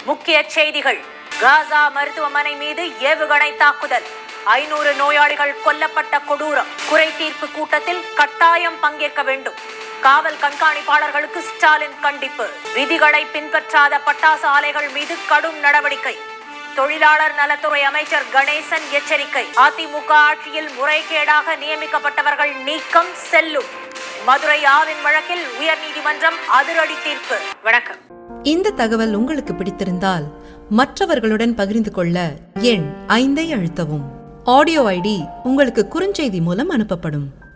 முக்கிய செய்திகள் காசா மருத்துவமனை மீது ஏவுகணை தாக்குதல் ஐநூறு நோயாளிகள் கொல்லப்பட்ட கொடூரம் குறை தீர்ப்பு கூட்டத்தில் கட்டாயம் பங்கேற்க வேண்டும் காவல் கண்காணிப்பாளர்களுக்கு ஸ்டாலின் கண்டிப்பு விதிகளை பின்பற்றாத பட்டாசு ஆலைகள் மீது கடும் நடவடிக்கை தொழிலாளர் நலத்துறை அமைச்சர் கணேசன் எச்சரிக்கை அதிமுக ஆட்சியில் முறைகேடாக நியமிக்கப்பட்டவர்கள் நீக்கம் செல்லும் மதுரை ஆவின் வழக்கில் உயர்நீதிமன்றம் அதிரடி தீர்ப்பு வணக்கம் இந்த தகவல் உங்களுக்கு பிடித்திருந்தால் மற்றவர்களுடன் பகிர்ந்து கொள்ள எண் ஐந்தை அழுத்தவும் ஆடியோ ஐடி உங்களுக்கு குறுஞ்செய்தி மூலம் அனுப்பப்படும்